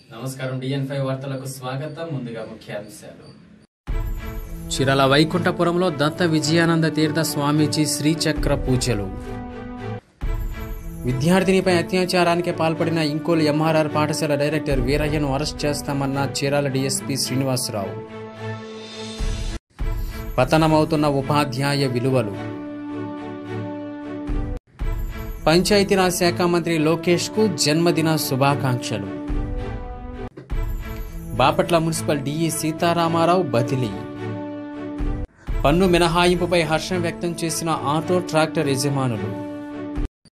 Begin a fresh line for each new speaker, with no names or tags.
నమస్కారం డిఎన్ ఫైవ్ వార్తలకు స్వాగతం ముందుగా ముఖ్యాంశాలు
చిరల వైకుంఠపురంలో దత్త విజయానంద తీర్థ స్వామీజీ శ్రీచక్ర పూజలు విద్యార్థినిపై అత్యాచారానికి పాల్పడిన ఇంకోలు ఎంఆర్ఆర్ పాఠశాల డైరెక్టర్ వీరయ్యను అరెస్ట్ చేస్తామన్న చీరాల డీఎస్పీ శ్రీనివాసరావు పతనమవుతున్న ఉపాధ్యాయ విలువలు పంచాయతీరాజ్ శాఖ మంత్రి లోకేష్కు జన్మదిన శుభాకాంక్షలు బాపట్ల మున్సిపల్ డిఈ సీతారామారావు బదిలీ పన్ను మినహాయింపుపై హర్షం వ్యక్తం చేసిన ఆటో ట్రాక్టర్ యజమానులు